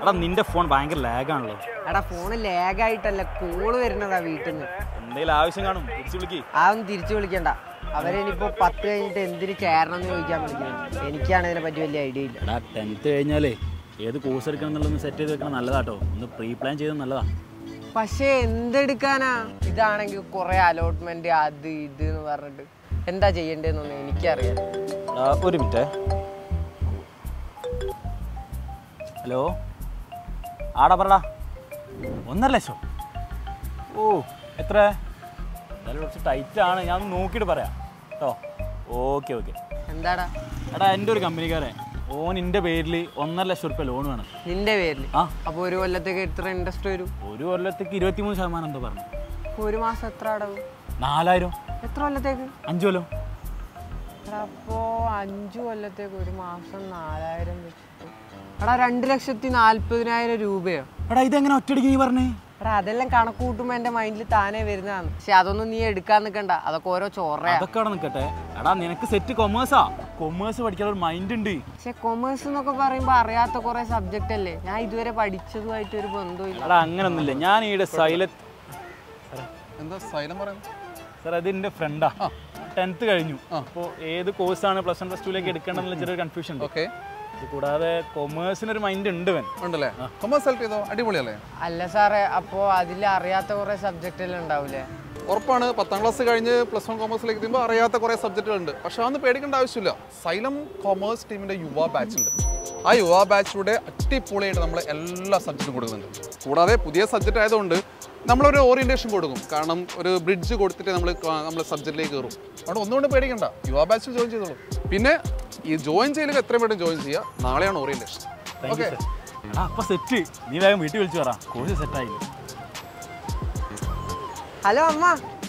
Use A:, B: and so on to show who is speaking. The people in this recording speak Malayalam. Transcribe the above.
A: എടാ നിന്റെ ഫോൺ ഭയങ്കര ലാഗാണല്ലോ
B: എടാ ഫോണ് ലാഗായിട്ടല്ല കോള് വരുന്നതാ വീട്ടിൽ നിന്ന്
A: എന്തെങ്കിലും ആവശ്യം കാണും തിരിച്ചു വിളിക്ക്
B: അതൊന്നും തിരിച്ചു വിളിക്കണ്ട അവരിനിപ്പോ പത്ത് കഴിഞ്ഞിട്ട് എന്തിന് ചേരണം എന്ന് ചോദിക്കാൻ വിളിക്കുന്നത് എനിക്കാണ് ഇതിനെ പറ്റി വലിയ ഐഡിയ ഇല്ല
A: എടാ ടെൻത്ത് കഴിഞ്ഞാലേ ഏത് കോഴ്സ് എടുക്കണം എന്നുള്ളതൊന്ന് സെറ്റ് ചെയ്ത് വെക്കണം നല്ലതാട്ടോ ഒന്ന് പ്രീ പ്ലാൻ ചെയ്ത് നല്ലതാ
B: പക്ഷേ എന്തെടുക്കാനാ ഇതാണെങ്കിൽ കുറെ അലോട്ട്മെന്റ് അത് ഇത് എന്ന് പറഞ്ഞിട്ട് എന്താ ചെയ്യേണ്ടതെന്നൊന്നും എനിക്കറിയാം
A: എടാ, ഒരു മിനിറ്റ് ഹലോ ആടാ പറടാ ഒന്നര ലക്ഷം ഓ എത്ര എന്തായാലും കുറച്ച് ടൈറ്റ് ആണ് ഞാൻ ഒന്ന് നോക്കിയിട്ട് പറയാം കേട്ടോ ഓക്കെ ഓക്കെ
B: എന്താടാ
A: എടാ എൻ്റെ ഒരു കമ്പനിക്കാരൻ ഓൻ എൻ്റെ പേരിൽ ഒന്നര ലക്ഷം റുപ്യ ലോൺ വേണം
B: നിന്റെ പേരിൽ
A: ആ
B: അപ്പൊ ഒരു കൊല്ലത്തേക്ക് എത്ര ഇൻട്രസ്റ്റ് വരും
A: ഒരു കൊല്ലത്തേക്ക് ഇരുപത്തിമൂന്ന് ശതമാനം എന്തോ പറഞ്ഞു
B: ഒരു മാസം എത്ര അടവ്
A: നാലായിരം
B: എത്ര കൊല്ലത്തേക്ക്
A: അഞ്ചു കൊല്ലം
B: എടാ, അപ്പോ അഞ്ചു കൊല്ലത്തേക്ക് ഒരു മാസം നാലായിരം വെച്ചിട്ട് എടാ രണ്ട് ലക്ഷത്തി നാല്പതിനായിരം രൂപയോ
A: എടാ ഇതെങ്ങനെ ഒറ്റയടിക്ക് നീ പറഞ്ഞേ
B: എടാ അതെല്ലാം കണക്ക് കൂട്ടുമ്പോ എന്റെ മൈൻഡിൽ താനേ വരുന്നതാണ് പക്ഷെ അതൊന്നും നീ എടുക്കാൻ നിൽക്കണ്ട അതൊക്കെ ഓരോ ചോറയാ
A: അതൊക്കെ അവിടെ നിൽക്കട്ടെ എടാ നിനക്ക് സെറ്റ് കൊമേഴ്സാ കൊമേഴ്സ് പഠിക്കാൻ ഒരു മൈൻഡ് ഉണ്ട്
B: പക്ഷെ കൊമേഴ്സ് എന്നൊക്കെ പറയുമ്പോ അറിയാത്ത കുറെ സബ്ജക്റ്റ് അല്ലേ ഞാൻ ഇതുവരെ പഠിച്ചതുമായിട്ട് ഒരു ബന്ധമില്ല
A: എടാ അങ്ങനൊന്നുമില്ല ഞാൻ ഈടെ സൈലത്ത്
C: എന്താ സൈലം പറയുന്നത്
A: സാർ അത് എൻ്റെ ഫ്രണ്ടാ ടെൻത്ത് കഴിഞ്ഞു അപ്പോൾ ഏത് കോഴ്സാണ് പ്ലസ് വൺ പ്ലസ് ടുവിലേക്ക് എടുക്കേണ്ടതെന്നുള്ള ചെറിയൊരു കൺഫ്യൂഷൻ ഉണ്ട്
C: ഓക്കെ
A: ഇത് കൂടാതെ കൊമേഴ്സിനൊരു മൈൻഡ് ഉണ്ട് ഇവൻ
C: ഉണ്ടല്ലേ കൊമേഴ്സ് സെലക്ട് ചെയ്തോ അടിപൊളിയല്ലേ
B: അല്ല സാറേ അപ്പോ അതിൽ അറിയാത്ത കുറെ സബ്ജക്റ്റ് എല്ലാം ഉണ്ടാവൂലേ
C: ഉറപ്പാണ് പത്താം ക്ലാസ് കഴിഞ്ഞ് പ്ലസ് വൺ കോമേഴ്സിലേക്ക് എത്തുമ്പോൾ അറിയാത്ത കുറേ സബ്ജക്റ്റുകളുണ്ട് പക്ഷെ അതൊന്നും പേടിക്കേണ്ട ആവശ്യമില്ല സൈലം കോമേഴ്സ് ടീമിന്റെ യുവ ബാച്ച് ഉണ്ട് ആ യുവ ബാച്ചിലൂടെ അടിപൊളിയായിട്ട് നമ്മൾ എല്ലാ സബ്ജക്റ്റും കൊടുക്കുന്നുണ്ട് കൂടാതെ പുതിയ സബ്ജക്റ്റ് ആയതുകൊണ്ട് നമ്മളൊരു ഓറിയന്റേഷൻ കൊടുക്കും കാരണം ഒരു ബ്രിഡ്ജ് കൊടുത്തിട്ട് നമ്മൾ നമ്മൾ സബ്ജക്റ്റിലേക്ക് കയറും അവിടെ ഒന്നുകൊണ്ട് പേടിക്കണ്ട യുവ ബാച്ചിൽ ജോയിൻ ചെയ്തോളൂ പിന്നെ ഈ ജോയിൻ ചെയ്യൽ എത്രയും പെട്ടെന്ന് ജോയിൻ ചെയ്യുക നാളെയാണ് orientation
A: thank you
C: okay
A: sir എടാ അപ്പം സെറ്റ് നീ വേഗം വീട്ടിൽ വിളിച്ചു പറ കോഴ്സ് സെറ്റായില്ല
B: ഹലോ അമ്മ